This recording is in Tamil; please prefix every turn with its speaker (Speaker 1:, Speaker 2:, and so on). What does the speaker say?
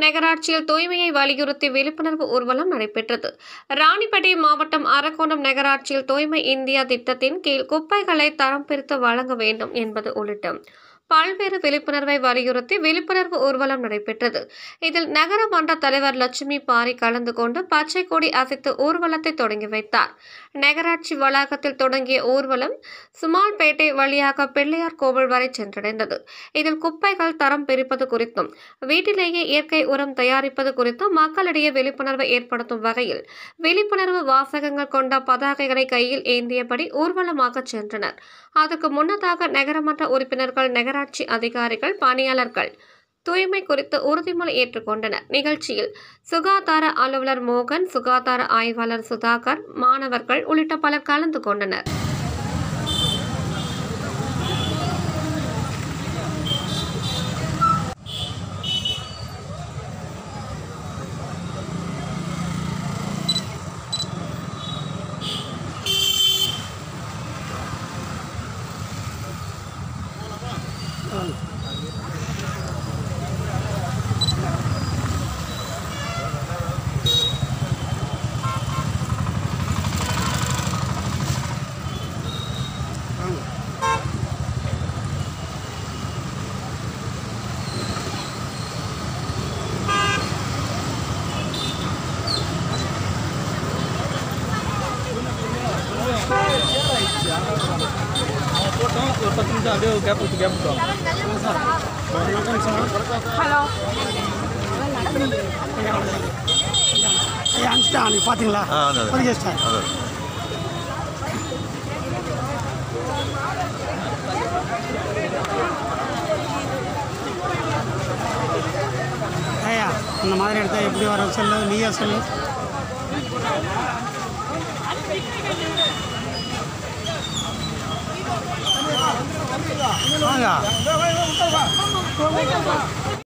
Speaker 1: நகராட்சியில் தூய்மையை வலியுறுத்தி விழிப்புணர்வு ஊர்வலம் நடைபெற்றது ராணிப்பேட்டை மாவட்டம் அரக்கோணம் நகராட்சியில் தூய்மை இந்தியா திட்டத்தின் கீழ் குப்பைகளை தரம் பிரித்து வழங்க வேண்டும் என்பது உள்ளிட்ட பல்வேறு விழிப்புணர்வை வலியுறுத்தி விழிப்புணர்வு ஊர்வலம் நடைபெற்றது இதில் நகர மன்ற தலைவர் லட்சுமி பாரி கலந்து கொண்டு பச்சை கொடி அசைத்து ஊர்வலத்தை தொடங்கி வைத்தார் நகராட்சி வளாகத்தில் தொடங்கிய ஊர்வலம் சுமால்பேட்டை வழியாக பிள்ளையார் கோவில் வரை சென்றடைந்தது இதில் குப்பைகள் தரம் பிரிப்பது குறித்தும் வீட்டிலேயே இயற்கை உரம் தயாரிப்பது குறித்தும் மக்களிடையே விழிப்புணர்வை ஏற்படுத்தும் வகையில் விழிப்புணர்வு வாசகங்கள் கொண்ட பதாகைகளை கையில் ஏந்தியபடி ஊர்வலமாக சென்றனர் அதற்கு முன்னதாக நகரமன்ற உறுப்பினர்கள் நகராட்சி அதிகாரிகள் பணியாளர்கள் தூய்மை குறித்து உறுதிமொழி ஏற்றுக்கொண்டனர் நிகழ்ச்சியில் சுகாதார அலுவலர் மோகன் சுகாதார ஆய்வாளர் சுதாகர் மாணவர்கள் உள்ளிட்ட பலர் கலந்து கொண்டனர்
Speaker 2: போட்டோம் ஒரு பத்து நிமிஷம் அப்படியே ஒரு கேப் விட்டு கேப் விட்டோம்
Speaker 3: ஐயா அனுப்பிச்சிட்டேன் அன்றைக்கி பார்த்தீங்களா
Speaker 4: ஆ, அது, அது.
Speaker 3: பதிவு வச்சிட்டேன்
Speaker 4: அது.
Speaker 3: ஐயா இந்த மாதிரி எடுத்தால் எப்படி வர சொல்லு நீயே சொல்லு வாங்க